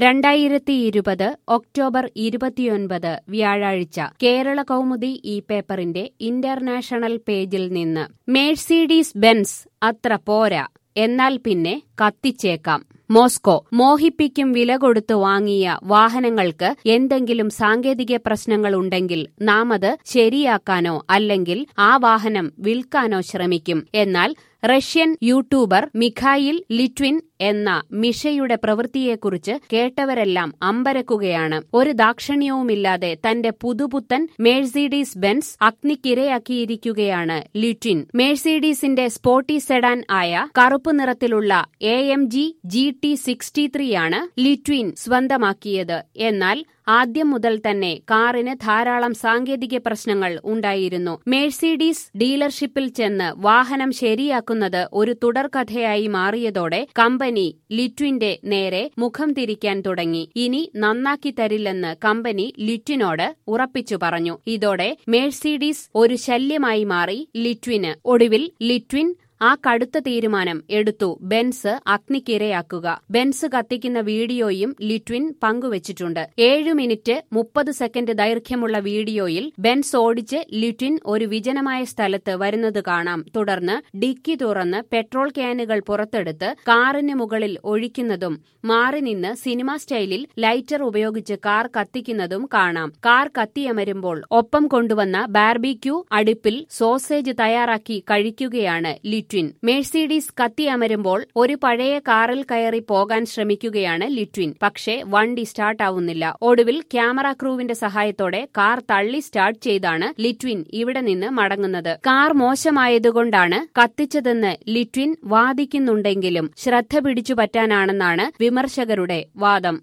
രണ്ടായിരത്തി ഇരുപത് ഒക്ടോബർ ഇരുപത്തിയൊൻപത് വ്യാഴാഴ്ച കേരള കൗമുദി ഈ പേപ്പറിന്റെ ഇന്റർനാഷണൽ പേജിൽ നിന്ന് മേഴ്സീഡീസ് ബെൻസ് അത്ര പോരാ എന്നാൽ പിന്നെ കത്തിച്ചേക്കാം മോസ്കോ മോഹിപ്പിക്കും വില കൊടുത്തു വാങ്ങിയ വാഹനങ്ങൾക്ക് എന്തെങ്കിലും സാങ്കേതിക പ്രശ്നങ്ങൾ ഉണ്ടെങ്കിൽ നാം അത് ശരിയാക്കാനോ അല്ലെങ്കിൽ ആ വാഹനം വിൽക്കാനോ ശ്രമിക്കും എന്നാൽ റഷ്യൻ യൂട്യൂബർ മിഖായിൽ ലിറ്റ്വിൻ എന്ന മിഷയുടെ പ്രവൃത്തിയെക്കുറിച്ച് കേട്ടവരെല്ലാം അമ്പരക്കുകയാണ് ഒരു ദാക്ഷിണ്യവുമില്ലാതെ തന്റെ പുതുപുത്തൻ മേഴ്സീഡീസ് ബെൻസ് അഗ്നിക്കിരയാക്കിയിരിക്കുകയാണ് ലിറ്റ്വിൻ മേഴ്സീഡീസിന്റെ സ്പോർട്ടി സെഡാൻ ആയ കറുപ്പ് നിറത്തിലുള്ള A M G G T sixty ത്രീയാണ് ലിറ്റ്വിൻ സ്വന്തമാക്കിയത് എന്നാൽ ആദ്യം മുതൽ തന്നെ കാറിന് ധാരാളം സാങ്കേതിക പ്രശ്നങ്ങൾ ഉണ്ടായിരുന്നു മേഴ്സീഡീസ് ഡീലർഷിപ്പിൽ ചെന്ന് വാഹനം ശരിയാക്കുന്നത് ഒരു തുടർക്കഥയായി മാറിയതോടെ കമ്പനി ലിറ്റ്വിന്റെ നേരെ മുഖം തിരിക്കാൻ തുടങ്ങി ഇനി നന്നാക്കി തരില്ലെന്ന് കമ്പനി ലിറ്റ്വിനോട് ഉറപ്പിച്ചു പറഞ്ഞു ഇതോടെ മേഴ്സീഡീസ് ഒരു ശല്യമായി മാറി ലിറ്റ്വിന് ഒടുവിൽ ലിറ്റ്വിൻ ആ കടുത്ത തീരുമാനം എടുത്തു ബെൻസ് അഗ്നിക്കിരയാക്കുക ബെൻസ് കത്തിക്കുന്ന വീഡിയോയും ലിറ്റ്വിൻ പങ്കുവച്ചിട്ടുണ്ട് ഏഴു മിനിറ്റ് മുപ്പത് സെക്കൻഡ് ദൈർഘ്യമുള്ള വീഡിയോയിൽ ബെൻസ് ഓടിച്ച് ലിറ്റ്വിൻ ഒരു വിജനമായ സ്ഥലത്ത് വരുന്നത് കാണാം തുടർന്ന് ഡിക്കി തുറന്ന് പെട്രോൾ ക്യാനുകൾ പുറത്തെടുത്ത് കാറിന് മുകളിൽ ഒഴിക്കുന്നതും മാറി നിന്ന് സിനിമാ സ്റ്റൈലിൽ ലൈറ്റർ ഉപയോഗിച്ച് കാർ കത്തിക്കുന്നതും കാണാം കാർ കത്തിയമരുമ്പോൾ ഒപ്പം കൊണ്ടുവന്ന ബാർബിക്യൂ അടുപ്പിൽ സോസേജ് തയ്യാറാക്കി കഴിക്കുകയാണ് ലിറ്റ്വിൻ ലിറ്റ്വിൻ മേഴ്സീഡീസ് കത്തിയമരുമ്പോൾ ഒരു പഴയ കാറിൽ കയറി പോകാൻ ശ്രമിക്കുകയാണ് ലിറ്റ്വിൻ പക്ഷേ വണ്ടി സ്റ്റാർട്ടാവുന്നില്ല ഒടുവിൽ ക്യാമറ ക്രൂവിന്റെ സഹായത്തോടെ കാർ തള്ളി സ്റ്റാർട്ട് ചെയ്താണ് ലിറ്റ്വിൻ ഇവിടെ നിന്ന് മടങ്ങുന്നത് കാർ മോശമായതുകൊണ്ടാണ് കത്തിച്ചതെന്ന് ലിറ്റ്വിൻ വാദിക്കുന്നുണ്ടെങ്കിലും ശ്രദ്ധ പിടിച്ചു പറ്റാനാണെന്നാണ് വിമർശകരുടെ വാദം